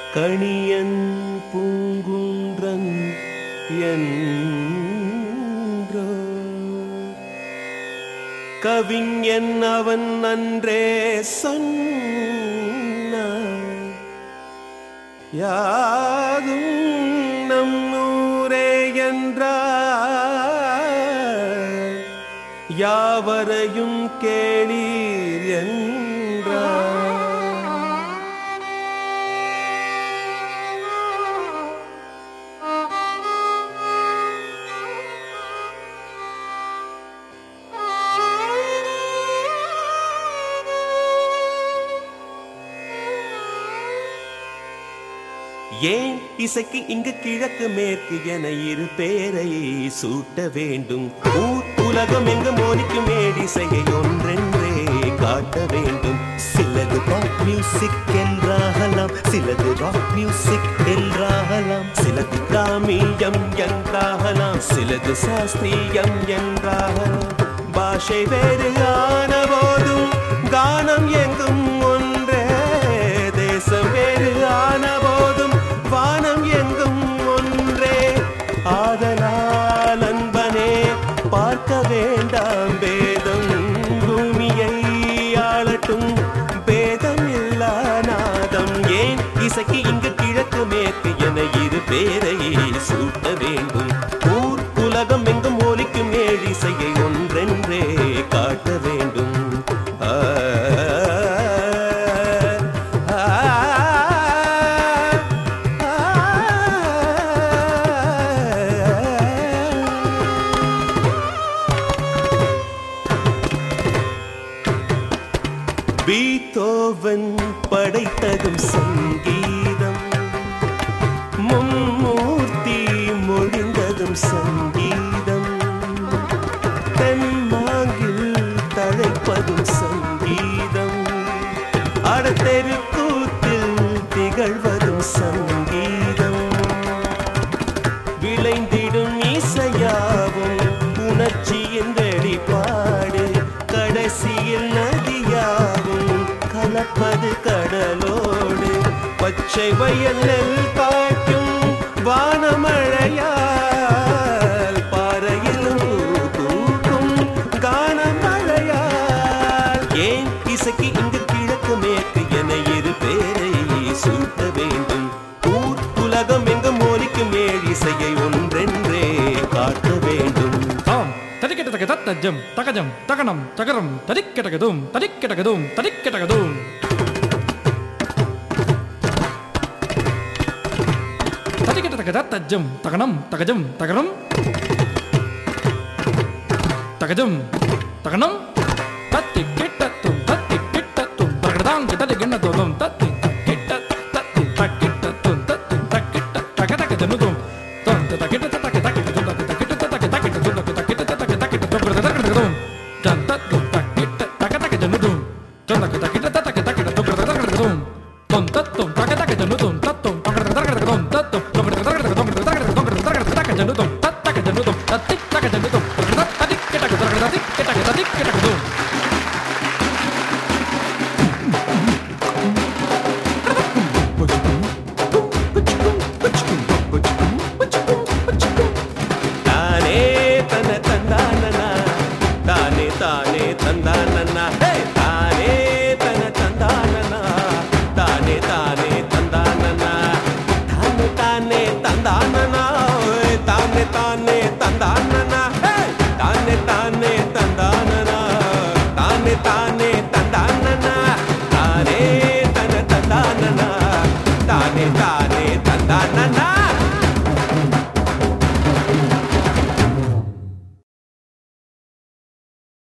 கணியன் பூங்குன்றன் என்றோ கவிஞன் அவன் அன்றே சொன்னான் யாதும் நம் ஊரே என்றார் யாவரையும் கேளீர் என்றார் ஏன் இசைக்கு இங்கு கிழக்கு மேற்கு என இரு பேரை சூட்ட வேண்டும் ஊர் உலகம் எங்கு மோனிக்கும் மேடிசையை ஒன்றென்றே காட்ட வேண்டும் சிலது பாப் மியூசிக் என்றாகலாம் சிலது ராக் மியூசிக் என்றாகலாம் சிலது கிராமியம் என்றாகலாம் சிலது சாஸ்திரியம் என்றாகலாம் பாஷை வேறு ஆன போதும் கானம் எங்கும் ஒன்றே தேசம் வேறு ஆன போதும் வானம் எங்கும் ஒன்றே ஆதலால் அன்பனே பார்க்க வேண்டாம் பேதம் பூமியை ஆளட்டும் பேதம் இல்லா நாதம் ஏன் இசைக்கு இங்கு கிழக்கு மேற்கு என இரு பேரை சூட்ட வேண்டும் ஊர் உலகம் எங்கும் ஒலிக்கும் ஏழிசையை ஒன்றென்றே காட்ட வேண்டும் ஆ, ஆ, ஆ. பீத்தோவன் படைத்ததும் சங்கீதம் மும்மூர்த்தி மொழிந்ததும் சங்கீதம் தென்மாங்கில் தழைப்பதும் சங்கீதம் அடத்தெருக்கூத்தில் திகழ்வதும் சங்கீதம் விளைந்திடும் இசையாவும் உணர்ச்சியின் வெளிப்பாடு கடைசியில் நதியாவும் கலப்பது கடலோடு பச்சை வயல் நெல் காட்டும் வானமழையால் பாறையிலும் பூக்கும் கானமழையால் ஏன் இசைக்கு இங்கு கிழக்கு மேற்கு என இரு பேரை சூட்ட வேண்டும் ஊர் உலகம் எங்கும் ஒலிக்கும் ஏழிசையை ஒன்றென்றே காட்ட வேண்டும் தாம் தடிக்கெட்டக தத்தஜம் தகஜம் தகனம் தகரம் தடிக்கெட்டகதும் தடிக்கெட்டகதும் தடிக்கெட்டகதும் தடிக்கெட்டக தத்தஜம் தகனம் தகஜம் தகரம் தகஜம் தகனம் தத்தி கிட்டத்தும் தத்தி கிட்டத்தும் தகடதாங்க தடி கிண்ணத்தும் தத்தி கிட்ட தத்தி தக்கிட்டத்தும் தத்தி தக்கிட்ட தக தக ஜனுதும் தந்த தக்கிட்ட தக்க தக்கிட்ட தக்க தக்கிட்ட தக்க தக்கிட்ட தக்க தக்கிட்ட தக்க தக்கிட்ட தக்க தக்கிட்ட ஜன் தத்து தக்கிட்ட தக தக ஜனுதும் ஜன் தக்க தக்கிட்ட தக்க தக்கிட்ட தக்க தக்கிட்ட தொம் தத்தும் தக தக ஜனுதும் தத்தும் தக தக தக தத்தும் தக தக தக தக தக தக தக தக ஜனுதும் தத் தக ஜனுதும் தத்தி தக ஜனுதும் ததி கிட்ட தக ததி கிட்ட ததி கிட்ட தும் தானே தன தந்தானனா தானே தானே தந்தானனா